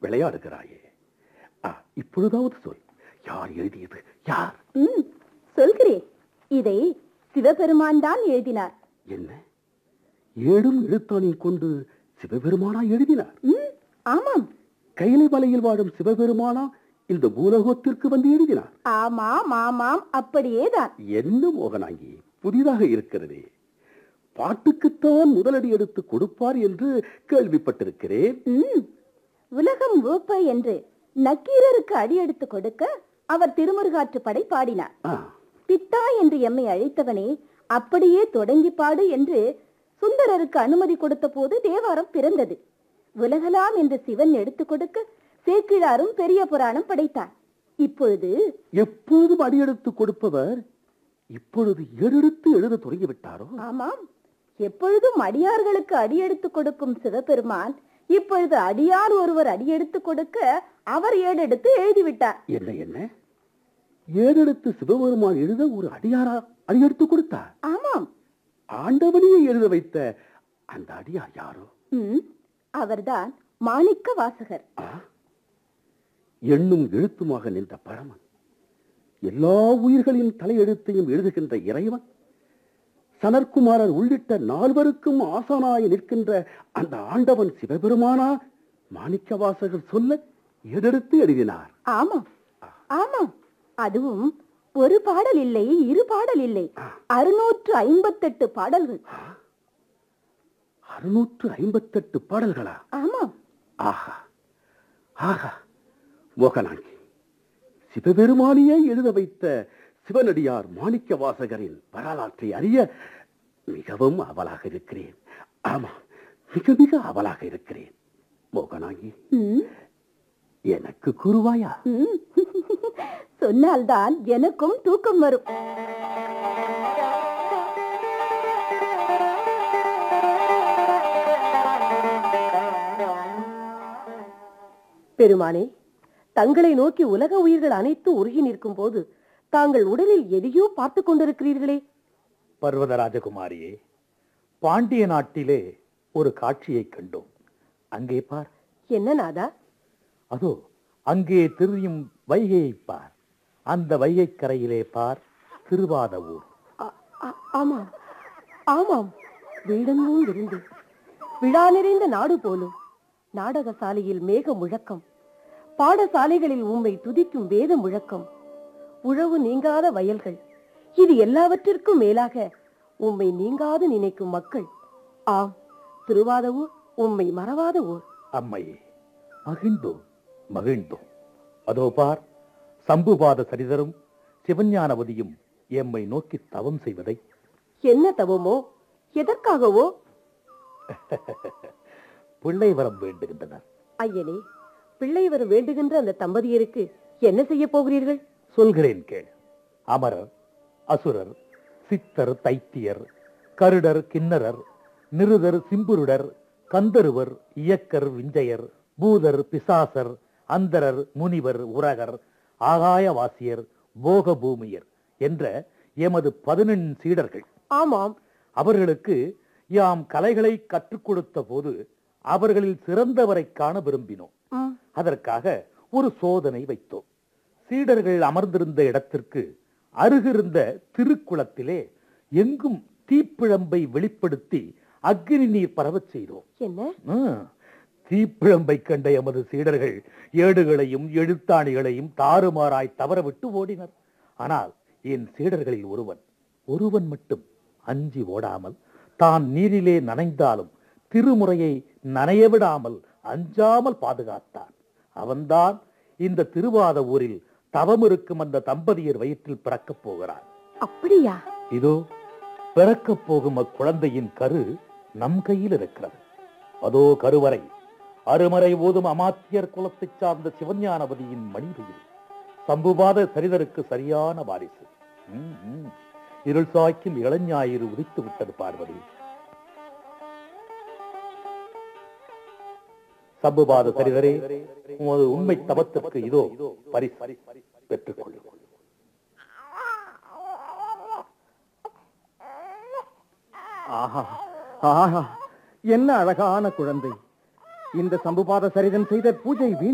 விளையாடுகிறாயே ஆ, இப்பொழுதாவது சொல் யார் எழுதியது யார் ம் சொல்கிறேன் இதை சிவபெருமான் தான் எழுதினார் என்ன ஏடும் எழுத்தாணில் கொண்டு சிவபெருமானா எழுதினார் ம் ஆமாம் கைலை மலையில் வாழும் சிவபெருமானா இந்த பூலோகத்திற்கு வந்து எழுதினார் ஆமாம் ஆமாம் அப்படியேதான் என்ன மோகனாங்கி புதிதாக இருக்கிறதே பாட்டுக்குத்தான் முதலடி எடுத்து கொடுப்பார் என்று கேள்விப்பட்டிருக்கிறேன் ம் உலகம் ஊப்ப என்று நக்கீரருக்கு அடியெடுத்து கொடுக்க அவர் திருமுருகாற்று படை பாடினார் ஆ, பித்தா என்று எம்மை அழைத்தவனே அப்படியே தொடங்கி பாடு என்று சுந்தரருக்கு அனுமதி கொடுத்த போது தேவாரம் பிறந்தது உலகலாம் என்று சிவன் எடுத்துக் கொடுக்க சேக்கிழாரும் பெரிய புராணம் படைத்தார் இப்பொழுது எப்பொழுதும் அடியெடுத்து கொடுப்பவர் இப்பொழுது ஏறெடுத்து எழுத தொடங்கிவிட்டாரோ ஆமாம் எப்பொழுதும் அடியார்களுக்கு அடியெடுத்து கொடுக்கும் சிவபெருமான் இப்பொழுது அடியார் ஒருவர் அடியெடுத்து கொடுக்க அவர் ஏடெடுத்து எழுதிவிட்டார் என்ன என்ன ஏறெடுத்து சிவபெருமான் எழுத ஒரு அடியாரா அடியெடுத்து கொடுத்தார் ஆமாம் ஆண்டவனையே எழுத வைத்த அந்த அடியார் யாரோ ம் அவர்தான் மாணிக்க வாசகர் ஆ? எண்ணும் எழுத்துமாக நின்ற பரமன் எல்லா உயிர்களின் தலையெழுத்தையும் எழுதுகின்ற இறைவன் சனற்குமாரர் உள்ளிட்ட நால்வருக்கும் ஆசானாய் நிற்கின்ற அந்த ஆண்டவன் சிவபெருமானா மாணிக்க வாசகர் சொல்ல எதெடுத்து எழுதினார் ஆமாம் ஆமாம் அதுவும் ஒரு பாடல் இல்லை இரு பாடல் இல்லை அறுநூற்று ஐம்பத்தெட்டு பாடல்கள் அறுநூற்று ஐம்பத்தெட்டு பாடல்களா ஆமாம் ஆஹா ஆஹா மோகனாங்கி சிவபெருமானியே எழுத வைத்த சிவனடியார் மாணிக்க வாசகரின் வரலாற்றை அறிய மிகவும் அவலாக இருக்கிறேன் ஆமா மிக மிக அவலாக இருக்கிறேன் மோகனாங்கி ம், எனக்கு கூறுவாயா ம். சொன்னால்தான் எனக்கும் தூக்கம் வரும் பெருமானே தங்களை நோக்கி உலக உயிர்கள் அனைத்தும் உருகி நிற்கும் போது தாங்கள் உடலில் எதையோ பார்த்துக் கொண்டிருக்கிறீர்களே பர்வத ராஜகுமாரியே பாண்டிய நாட்டிலே ஒரு காட்சியைக் கண்டோம் அங்கே பார் என்ன நாதா அதோ அங்கே திரியும் வைகையைப் பார் அந்த வைகைக் கரையிலே பார் திருவாத ஊர் ஆ- ஆ- ஆமாம் ஆமாம் வீடெங்கும் விருந்து விழா நிறைந்த நாடு போலும் நாடக சாலையில் மேக முழக்கம் பாடசாலைகளில் உம்மை துதிக்கும் வேத முழக்கம் உழவு நீங்காத வயல்கள் இது எல்லாவற்றிற்கும் மேலாக உம்மை நீங்காது நினைக்கும் மக்கள் ஆம் திருவாத ஊர் உம்மை மறவாத ஊர் அம்மையே மகிழ்ந்தோம் மகிழ்ந்தோம் அதோ பார் சம்புபாத சரிதரும் சிவஞானவதியும் எம்மை நோக்கி தவம் செய்வதை என்ன தவமோ எதற்காகவோ பிள்ளை வரம் வேண்டுகின்றனர் ஐயனே பிள்ளை வர வேண்டுகின்ற அந்த தம்பதியருக்கு என்ன செய்ய போகிறீர்கள் சொல்கிறேன் கேள் அமரர் அசுரர் சித்தர் தைத்தியர் கருடர் கிண்ணரர் நிருதர் சிம்புருடர் கந்தருவர் இயக்கர் விஞ்சையர் பூதர் பிசாசர் அந்தரர் முனிவர் உரகர் ஆகாயவாசியர் போகபூமியர் என்ற எமது பதினெண் சீடர்கள் ஆமாம் அவர்களுக்கு யாம் கலைகளை கற்றுக் கொடுத்த போது அவர்களில் சிறந்தவரை காண விரும்பினோம் ம், அதற்காக ஒரு சோதனை வைத்தோம் சீடர்கள் அமர்ந்திருந்த இடத்திற்கு அருகிருந்த திருக்குளத்திலே எங்கும் தீப்பிழம்பை வெளிப்படுத்தி அக்னி நீர் பரவச் செய்தோம் என்ன ஆ, தீப்பிழம்பை கண்ட எமது சீடர்கள் ஏடுகளையும் எழுத்தாணிகளையும் தாறுமாறாய் தவறவிட்டு ஓடினர் ஆனால் என் சீடர்களில் ஒருவன் ஒருவன் மட்டும் அஞ்சி ஓடாமல் தான் நீரிலே நனைந்தாலும் திருமுறையை நனைய விடாமல் அஞ்சாமல் பாதுகாத்தான் அவன்தான் இந்த திருவாத ஊரில் தவமிருக்கும் அந்த தம்பதியர் வயிற்றில் பிறக்கப் போகிறான் அப்படியா இதோ பிறக்கப் போகும் அக்குழந்தையின் கரு நம் கையில் இருக்கிறது அதோ கருவறை அருமறை ஓதும் அமாத்தியர் குலத்தைச் சார்ந்த சிவஞானபதியின் மணிவெயில் சம்புபாத சரிதருக்கு சரியான வாரிசு ம், ம். இருள் சாய்க்கும் இளஞாயிறு உதித்து விட்டது பார்வதி சம்புபாத சரிதரே உமது உண்மை தவத்திற்கு இதோ பரிசு பெற்றுக் கொள்ளும் ஆஹா ஆஹா என்ன அழகான குழந்தை இந்த சம்புபாத சரிதன் செய்த பூஜை வீண்